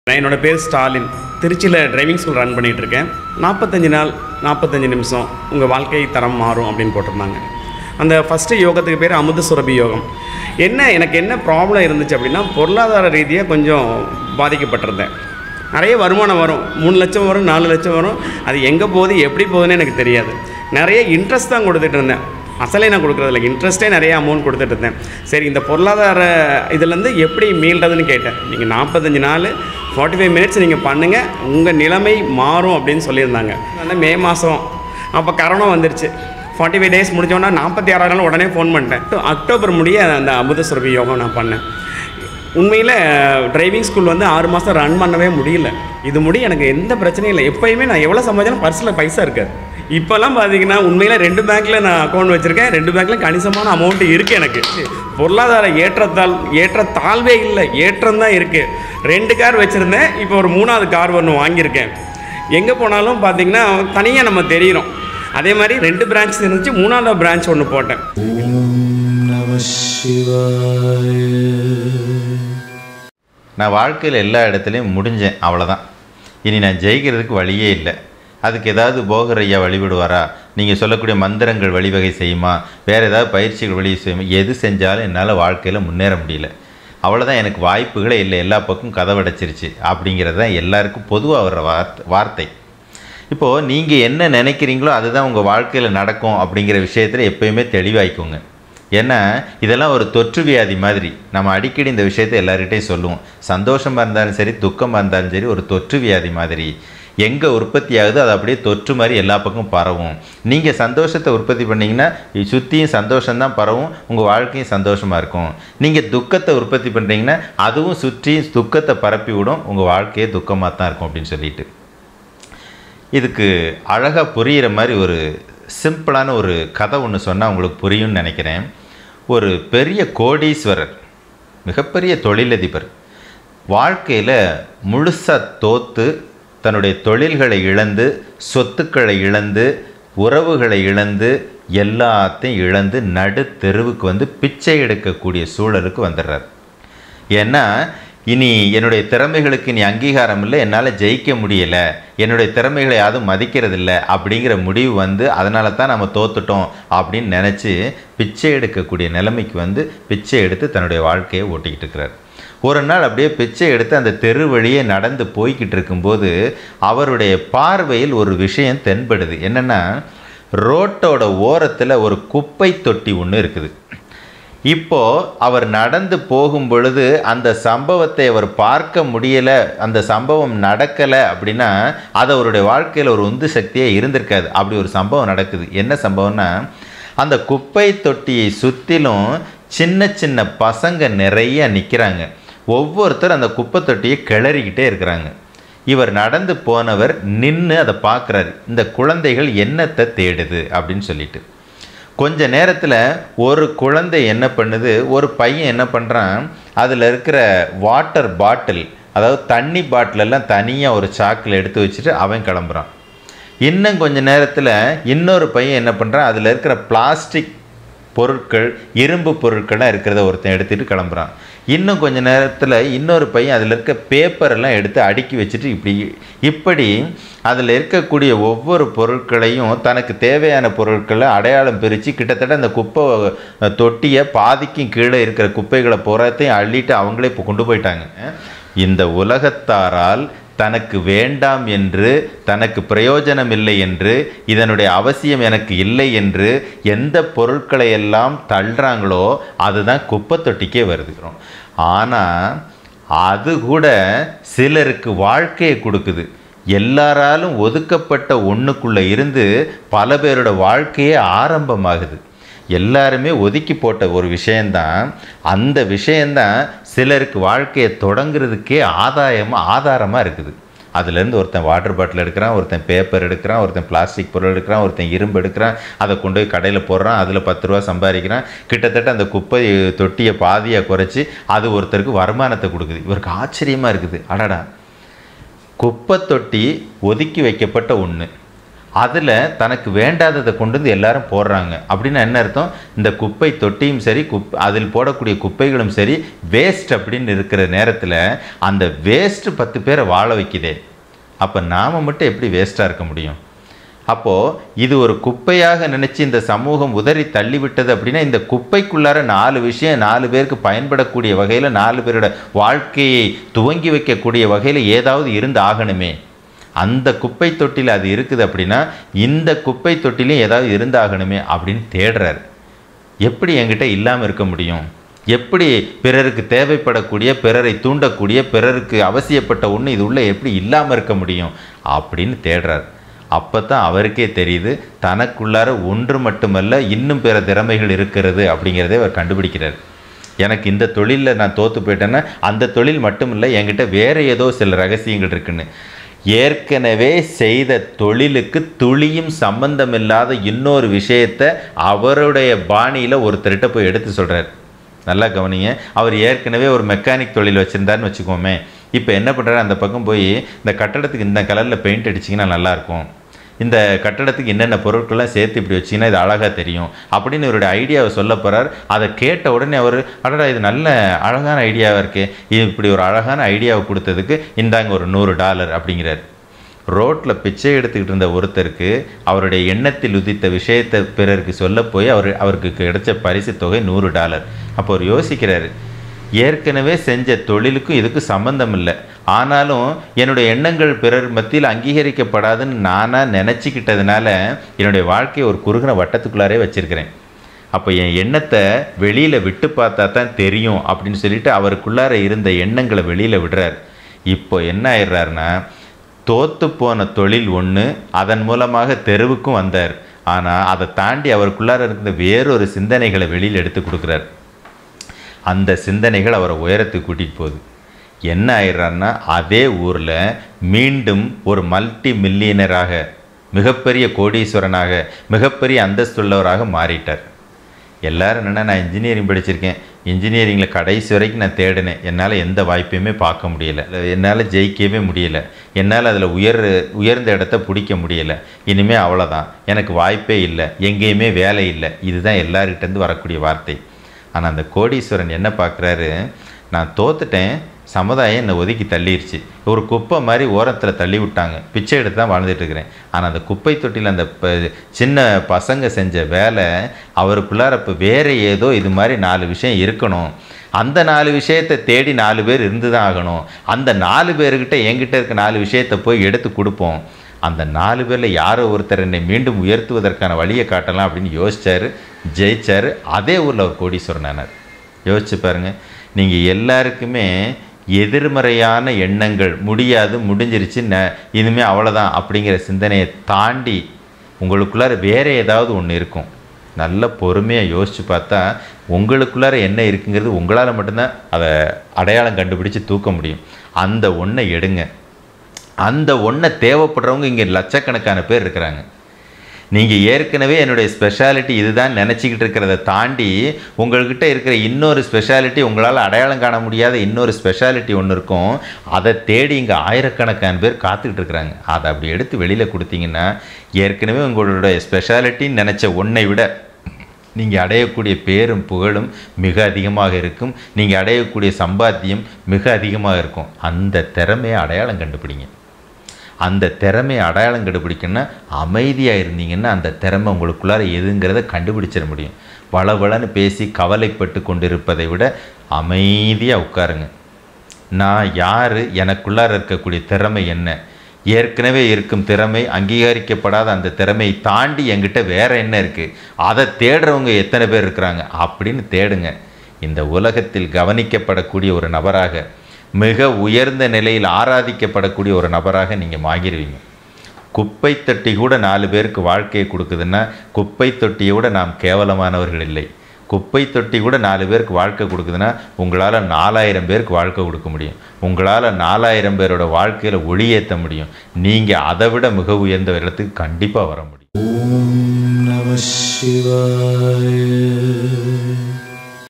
நான் என்னோட பேர் ஸ்டாலின் திருச்சியில் டிரைவிங் ஸ்கூல் ரன் பண்ணிகிட்டு இருக்கேன் நாற்பத்தஞ்சு நாள் நாற்பத்தஞ்சு நிமிஷம் உங்கள் வாழ்க்கை தரம் மாறும் அப்படின்னு போட்டிருந்தாங்க அந்த ஃபஸ்ட்டு யோகத்துக்கு பேர் அமுத சுரபி யோகம் என்ன எனக்கு என்ன ப்ராப்ளம் இருந்துச்சு அப்படின்னா பொருளாதார ரீதியாக கொஞ்சம் பாதிக்கப்பட்டிருந்தேன் நிறைய வருமானம் வரும் மூணு லட்சம் வரும் நாலு லட்சம் வரும் அது எங்கே போகுது எப்படி போகுதுன்னு எனக்கு தெரியாது நிறைய இன்ட்ரெஸ்ட் தான் கொடுத்துட்டு இருந்தேன் அசலே நான் கொடுக்குறதில்ல இன்ட்ரெஸ்ட்டே நிறைய அமௌண்ட் கொடுத்துட்டு இருந்தேன் சரி இந்த பொருளாதார இதுலேருந்து எப்படி மீள்றதுன்னு கேட்டேன் நீங்கள் நாற்பத்தஞ்சு நாள் ஃபார்ட்டி ஃபைவ் மினிட்ஸ் நீங்கள் பண்ணுங்கள் உங்கள் நிலைமை மாறும் அப்படின்னு சொல்லியிருந்தாங்க வந்து மே மாதம் அப்போ கரோனா வந்துருச்சு ஃபார்ட்டி ஃபைவ் டேஸ் முடிஞ்சோன்னா நாற்பத்தி ஆறாவது நாள் உடனே ஃபோன் பண்ணிட்டேன் அக்டோபர் முடிய அந்த அமுத சுரபி யோகம் நான் பண்ணேன் உண்மையில் டிரைவிங் ஸ்கூல் வந்து ஆறு மாதம் ரன் பண்ணவே முடியல இது முடி எனக்கு எந்த பிரச்சனையும் இல்லை எப்போயுமே நான் எவ்வளோ சம்பாதிச்சாலும் பர்ஸில் பைசா இருக்காது இப்போல்லாம் பார்த்தீங்கன்னா உண்மையில் ரெண்டு பேங்க்கில் நான் அக்கௌண்ட் வச்சுருக்கேன் ரெண்டு பேங்க்கில் கணிசமான அமௌண்ட் இருக்குது எனக்கு பொருளாதார ஏற்றத்தால் ஏற்ற தாழ்வே இல்லை ஏற்றம் தான் இருக்குது ரெண்டு கார் வச்சுருந்தேன் இப்போ ஒரு மூணாவது கார் ஒன்று வாங்கியிருக்கேன் எங்கே போனாலும் பார்த்தீங்கன்னா தனியாக நம்ம தெரியிறோம் அதே மாதிரி ரெண்டு பிரான்ச் இருந்துச்சு மூணாவது பிரான்ச் ஒன்று போட்டேன் நான் வாழ்க்கையில் எல்லா இடத்துலையும் முடிஞ்சேன் அவ்வளோதான் இனி நான் ஜெயிக்கிறதுக்கு வழியே இல்லை அதுக்கு ஏதாவது போகர் ஐயா வழிபடுவாரா நீங்கள் சொல்லக்கூடிய மந்திரங்கள் வழிவகை செய்யுமா வேறு ஏதாவது பயிற்சிகள் வழி செய்யுமா எது செஞ்சாலும் என்னால் வாழ்க்கையில் முன்னேற முடியல அவ்வளோதான் எனக்கு வாய்ப்புகளே இல்லை எல்லா பக்கம் கதவடைச்சிருச்சு அப்படிங்கிறது தான் எல்லாருக்கும் பொதுவாக வர்ற வார்த்தை வார்த்தை இப்போது நீங்கள் என்ன நினைக்கிறீங்களோ அதுதான் உங்கள் வாழ்க்கையில் நடக்கும் அப்படிங்கிற விஷயத்தில் எப்பயுமே தெளிவாய்க்குங்க ஏன்னா இதெல்லாம் ஒரு தொற்று வியாதி மாதிரி நம்ம அடிக்கடி இந்த விஷயத்தை எல்லார்கிட்டையும் சொல்லுவோம் சந்தோஷமாக இருந்தாலும் சரி துக்கமாக இருந்தாலும் சரி ஒரு தொற்று வியாதி மாதிரி எங்கே உற்பத்தி ஆகுதோ அது அப்படியே தொற்று மாதிரி எல்லா பக்கமும் பரவும் நீங்கள் சந்தோஷத்தை உற்பத்தி பண்ணிங்கன்னா சுற்றியும் சந்தோஷம்தான் பரவும் உங்கள் வாழ்க்கையும் சந்தோஷமாக இருக்கும் நீங்கள் துக்கத்தை உற்பத்தி பண்ணுறீங்கன்னா அதுவும் சுற்றியும் துக்கத்தை பரப்பி விடும் உங்கள் வாழ்க்கையே துக்கமாக தான் இருக்கும் அப்படின்னு சொல்லிட்டு இதுக்கு அழகாக புரிகிற மாதிரி ஒரு சிம்பிளான ஒரு கதை ஒன்று சொன்னால் உங்களுக்கு புரியும்னு நினைக்கிறேன் ஒரு பெரிய கோடீஸ்வரர் மிகப்பெரிய தொழிலதிபர் வாழ்க்கையில் முழுசாக தோத்து தன்னுடைய தொழில்களை இழந்து சொத்துக்களை இழந்து உறவுகளை இழந்து எல்லாத்தையும் இழந்து நடு தெருவுக்கு வந்து பிச்சை எடுக்கக்கூடிய சூழலுக்கு வந்துடுறார் ஏன்னா இனி என்னுடைய திறமைகளுக்கு இனி அங்கீகாரம் இல்லை என்னால் ஜெயிக்க முடியலை என்னுடைய திறமைகளை யாரும் மதிக்கிறதில்ல அப்படிங்கிற முடிவு வந்து அதனால தான் நம்ம தோத்துட்டோம் அப்படின்னு நினச்சி பிச்சை எடுக்கக்கூடிய நிலைமைக்கு வந்து பிச்சை எடுத்து தன்னுடைய வாழ்க்கையை ஓட்டிக்கிட்டு இருக்கிறார் ஒரு நாள் அப்படியே பிச்சை எடுத்து அந்த தெரு வழியே நடந்து போய்கிட்டு இருக்கும்போது அவருடைய பார்வையில் ஒரு விஷயம் தென்படுது என்னென்னா ரோட்டோட ஓரத்தில் ஒரு குப்பை தொட்டி ஒன்று இருக்குது இப்போ அவர் நடந்து போகும் பொழுது அந்த சம்பவத்தை அவர் பார்க்க முடியலை அந்த சம்பவம் நடக்கலை அப்படின்னா அது அவருடைய வாழ்க்கையில் ஒரு உந்து சக்தியே இருந்திருக்காது அப்படி ஒரு சம்பவம் நடக்குது என்ன சம்பவம்னா அந்த குப்பை தொட்டியை சுற்றிலும் சின்ன சின்ன பசங்க நிறைய நிற்கிறாங்க ஒவ்வொருத்தர் அந்த குப்பை தொட்டியை கிளறிக்கிட்டே இருக்கிறாங்க இவர் நடந்து போனவர் நின்று அதை பார்க்குறாரு இந்த குழந்தைகள் என்னத்தை தேடுது அப்படின்னு சொல்லிட்டு கொஞ்ச நேரத்தில் ஒரு குழந்தை என்ன பண்ணுது ஒரு பையன் என்ன பண்ணுறான் அதில் இருக்கிற வாட்டர் பாட்டில் அதாவது தண்ணி பாட்டிலெல்லாம் தனியாக ஒரு சாக்கில் எடுத்து வச்சுட்டு அவன் கிளம்புறான் இன்னும் கொஞ்ச நேரத்தில் இன்னொரு பையன் என்ன பண்ணுறான் அதில் இருக்கிற பிளாஸ்டிக் பொருட்கள் இரும்பு பொருட்கள்லாம் இருக்கிறத ஒருத்தன் எடுத்துகிட்டு கிளம்புறான் இன்னும் கொஞ்ச நேரத்தில் இன்னொரு பையன் அதில் இருக்க பேப்பரெல்லாம் எடுத்து அடுக்கி வச்சுட்டு இப்படி இப்படி அதில் இருக்கக்கூடிய ஒவ்வொரு பொருட்களையும் தனக்கு தேவையான பொருட்களை அடையாளம் பிரித்து கிட்டத்தட்ட அந்த குப்பை தொட்டியை பாதிக்கும் கீழே இருக்கிற குப்பைகளை புறத்தையும் அள்ளிட்டு அவங்களே இப்போ கொண்டு போயிட்டாங்க இந்த உலகத்தாரால் தனக்கு வேண்டாம் என்று தனக்கு பிரயோஜனம் இல்லை என்று இதனுடைய அவசியம் எனக்கு இல்லை என்று எந்த பொருட்களை எல்லாம் தள்ளுறாங்களோ அதுதான் குப்பை தொட்டிக்கே வருதுக்கிறோம் ஆனால் அது கூட சிலருக்கு வாழ்க்கையை கொடுக்குது எல்லாராலும் ஒதுக்கப்பட்ட ஒன்றுக்குள்ளே இருந்து பல பேரோட வாழ்க்கையே ஆரம்பமாகுது எல்லாருமே ஒதுக்கி போட்ட ஒரு விஷயந்தான் அந்த விஷயந்தான் சிலருக்கு வாழ்க்கையை தொடங்குறதுக்கே ஆதாயமாக ஆதாரமாக இருக்குது அதுலேருந்து ஒருத்தன் வாட்டர் பாட்டில் எடுக்கிறான் ஒருத்தன் பேப்பர் எடுக்கிறான் ஒருத்தன் பிளாஸ்டிக் பொருள் எடுக்கிறான் ஒருத்தன் இரும்பு எடுக்கிறான் அதை கொண்டு போய் கடையில் போடுறான் அதில் பத்து ரூபா சம்பாதிக்கிறான் கிட்டத்தட்ட அந்த குப்பை தொட்டியை பாதியாக குறைச்சி அது ஒருத்தருக்கு வருமானத்தை கொடுக்குது இவருக்கு ஆச்சரியமாக இருக்குது அடடா குப்பை தொட்டி ஒதுக்கி வைக்கப்பட்ட ஒன்று அதில் தனக்கு வேண்டாததை கொண்டு வந்து எல்லாரும் போடுறாங்க அப்படின்னா என்ன அர்த்தம் இந்த குப்பை தொட்டியும் சரி குப் அதில் போடக்கூடிய குப்பைகளும் சரி வேஸ்ட் அப்படின்னு இருக்கிற நேரத்தில் அந்த வேஸ்ட் பத்து பேரை வாழ வைக்குதே அப்போ நாம் மட்டும் எப்படி வேஸ்ட்டாக இருக்க முடியும் அப்போது இது ஒரு குப்பையாக நினச்சி இந்த சமூகம் உதறி தள்ளிவிட்டது அப்படின்னா இந்த குப்பைக்குள்ளார நாலு விஷயம் நாலு பேருக்கு பயன்படக்கூடிய வகையில் நாலு பேரோட வாழ்க்கையை துவங்கி வைக்கக்கூடிய வகையில் ஏதாவது இருந்து ஆகணுமே அந்த குப்பை தொட்டியில் அது இருக்குது அப்படின்னா இந்த குப்பை தொட்டிலையும் ஏதாவது இருந்தாகணுமே அப்படின்னு தேடுறாரு எப்படி என்கிட்ட இல்லாமல் இருக்க முடியும் எப்படி பிறருக்கு தேவைப்படக்கூடிய பிறரை தூண்டக்கூடிய பிறருக்கு அவசியப்பட்ட ஒன்று இது உள்ள எப்படி இல்லாமல் இருக்க முடியும் அப்படின்னு தேடுறார் அப்போ தான் அவருக்கே தெரியுது தனக்குள்ளார ஒன்று மட்டுமல்ல இன்னும் பிற திறமைகள் இருக்கிறது அப்படிங்கிறதே அவர் கண்டுபிடிக்கிறார் எனக்கு இந்த தொழிலில் நான் தோற்று போயிட்டேன்னா அந்த தொழில் மட்டும் இல்லை என்கிட்ட வேறு ஏதோ சில ரகசியங்கள் இருக்குன்னு ஏற்கனவே செய்த தொழிலுக்கு துளியும் சம்பந்தமில்லாத இன்னொரு விஷயத்தை அவருடைய பாணியில் ஒருத்தர்கிட்ட போய் எடுத்து சொல்கிறார் நல்லா கவனிங்க அவர் ஏற்கனவே ஒரு மெக்கானிக் தொழில் வச்சுருந்தாருன்னு வச்சுக்கோமே இப்போ என்ன பண்ணுறாரு அந்த பக்கம் போய் இந்த கட்டடத்துக்கு இந்த கலரில் பெயிண்ட் அடிச்சிங்கன்னா நல்லாயிருக்கும் இந்த கட்டடத்துக்கு என்னென்ன பொருட்கள்லாம் சேர்த்து இப்படி வச்சிங்கன்னா இது அழகாக தெரியும் அப்படின்னு இவருடைய ஐடியாவை சொல்ல போகிறார் அதை கேட்ட உடனே அவர் அடடா இது நல்ல அழகான ஐடியாவாக இருக்கே இது இப்படி ஒரு அழகான ஐடியாவை கொடுத்ததுக்கு இந்தாங்க ஒரு நூறு டாலர் அப்படிங்கிறார் ரோட்டில் பிச்சை எடுத்துக்கிட்டு இருந்த ஒருத்தருக்கு அவருடைய எண்ணத்தில் உதித்த விஷயத்தை பிறருக்கு சொல்ல போய் அவர் அவருக்கு கிடைச்ச பரிசு தொகை நூறு டாலர் அப்போ அவர் யோசிக்கிறாரு ஏற்கனவே செஞ்ச தொழிலுக்கும் இதுக்கும் சம்பந்தம் இல்லை ஆனாலும் என்னுடைய எண்ணங்கள் பிறர் மத்தியில் அங்கீகரிக்கப்படாதுன்னு நானாக நினச்சிக்கிட்டதுனால என்னுடைய வாழ்க்கையை ஒரு குறுகின வட்டத்துக்குள்ளாரே வச்சுருக்கிறேன் அப்போ என் எண்ணத்தை வெளியில் விட்டு பார்த்தா தான் தெரியும் அப்படின்னு சொல்லிட்டு அவருக்குள்ளார இருந்த எண்ணங்களை வெளியில் விடுறார் இப்போ என்ன ஆயிடுறாருன்னா தோத்து போன தொழில் ஒன்று அதன் மூலமாக தெருவுக்கும் வந்தார் ஆனால் அதை தாண்டி அவருக்குள்ளார இருந்த வேறொரு சிந்தனைகளை வெளியில் எடுத்து கொடுக்குறார் அந்த சிந்தனைகள் அவரை உயரத்துக்கு கூட்டிகிட்டு போகுது என்ன ஆயிடுறாருன்னா அதே ஊரில் மீண்டும் ஒரு மல்டி மில்லியனராக மிகப்பெரிய கோடீஸ்வரனாக மிகப்பெரிய அந்தஸ்துள்ளவராக மாறிட்டார் எல்லாரும் என்னென்னா நான் இன்ஜினியரிங் படிச்சிருக்கேன் இன்ஜினியரிங்கில் கடைசி வரைக்கும் நான் தேடினேன் என்னால் எந்த வாய்ப்பையுமே பார்க்க முடியல என்னால் ஜெயிக்கவே முடியல என்னால் அதில் உயர் உயர்ந்த இடத்த பிடிக்க முடியல இனிமேல் அவ்வளோதான் எனக்கு வாய்ப்பே இல்லை எங்கேயுமே வேலை இல்லை இதுதான் எல்லார்கிட்டேருந்து வரக்கூடிய வார்த்தை ஆனால் அந்த கோடீஸ்வரன் என்ன பார்க்குறாரு நான் தோத்துட்டேன் சமுதாயம் என்னை ஒதுக்கி தள்ளிருச்சு ஒரு குப்பை மாதிரி ஓரத்தில் தள்ளி விட்டாங்க பிச்சை எடுத்து தான் வாழ்ந்துட்டு இருக்கிறேன் ஆனால் அந்த குப்பை தொட்டியில் அந்த ப சின்ன பசங்க செஞ்ச வேலை அவருக்குள்ளார இப்போ வேறு ஏதோ இது மாதிரி நாலு விஷயம் இருக்கணும் அந்த நாலு விஷயத்தை தேடி நாலு பேர் இருந்து தான் ஆகணும் அந்த நாலு பேர்கிட்ட என்கிட்ட இருக்க நாலு விஷயத்தை போய் எடுத்து கொடுப்போம் அந்த நாலு பேரில் யாரோ ஒருத்தர் என்னை மீண்டும் உயர்த்துவதற்கான வழியை காட்டலாம் அப்படின்னு யோசிச்சார் ஜெயிச்சார் அதே ஊரில் ஒரு கோடீஸ்வரன் ஆனார் யோசிச்சு பாருங்கள் நீங்கள் எல்லாருக்குமே எதிர்மறையான எண்ணங்கள் முடியாது முடிஞ்சிருச்சு ந இனிமேல் அவ்வளோதான் அப்படிங்கிற சிந்தனையை தாண்டி உங்களுக்குள்ளார வேறு ஏதாவது ஒன்று இருக்கும் நல்ல பொறுமையாக யோசித்து பார்த்தா உங்களுக்குள்ளார என்ன இருக்குங்கிறது உங்களால் மட்டும்தான் அதை அடையாளம் கண்டுபிடிச்சு தூக்க முடியும் அந்த ஒன்றை எடுங்க அந்த ஒன்றை தேவைப்படுறவங்க இங்கே லட்சக்கணக்கான பேர் இருக்கிறாங்க நீங்கள் ஏற்கனவே என்னுடைய ஸ்பெஷாலிட்டி இதுதான் நினச்சிக்கிட்டு இருக்கிறத தாண்டி உங்கள்கிட்ட இருக்கிற இன்னொரு ஸ்பெஷாலிட்டி உங்களால் அடையாளம் காண முடியாத இன்னொரு ஸ்பெஷாலிட்டி ஒன்று இருக்கும் அதை தேடி இங்கே ஆயிரக்கணக்கான பேர் காத்துக்கிட்டு இருக்கிறாங்க அதை அப்படி எடுத்து வெளியில் கொடுத்தீங்கன்னா ஏற்கனவே உங்களுடைய ஸ்பெஷாலிட்டின்னு நினச்ச ஒன்றை விட நீங்கள் அடையக்கூடிய பேரும் புகழும் மிக அதிகமாக இருக்கும் நீங்கள் அடையக்கூடிய சம்பாத்தியம் மிக அதிகமாக இருக்கும் அந்த திறமையை அடையாளம் கண்டுபிடிங்க அந்த திறமையை அடையாளம் கண்டுபிடிக்கணும்னா அமைதியாக இருந்தீங்கன்னா அந்த திறமை உங்களுக்குள்ளார எதுங்கிறத கண்டுபிடிச்சிட முடியும் வளவளன்னு பேசி கவலைப்பட்டு கொண்டிருப்பதை விட அமைதியாக உட்காருங்க நான் யார் எனக்குள்ளார இருக்கக்கூடிய திறமை என்ன ஏற்கனவே இருக்கும் திறமை அங்கீகரிக்கப்படாத அந்த திறமையை தாண்டி என்கிட்ட வேற என்ன இருக்குது அதை தேடுறவங்க எத்தனை பேர் இருக்கிறாங்க அப்படின்னு தேடுங்க இந்த உலகத்தில் கவனிக்கப்படக்கூடிய ஒரு நபராக மிக உயர்ந்த நிலையில் ஆராதிக்கப்படக்கூடிய ஒரு நபராக நீங்கள் மாறிடுவீங்க குப்பை தொட்டி கூட நாலு பேருக்கு வாழ்க்கையை கொடுக்குதுன்னா குப்பை தொட்டியை விட நாம் கேவலமானவர்கள் இல்லை குப்பை தொட்டி கூட நாலு பேருக்கு வாழ்க்கை கொடுக்குதுன்னா உங்களால் நாலாயிரம் பேருக்கு வாழ்க்கை கொடுக்க முடியும் உங்களால் நாலாயிரம் பேரோட வாழ்க்கையில் ஒளியேற்ற முடியும் நீங்கள் அதை விட மிக உயர்ந்த இடத்துக்கு கண்டிப்பாக வர முடியும் ॐ नमः शिवाय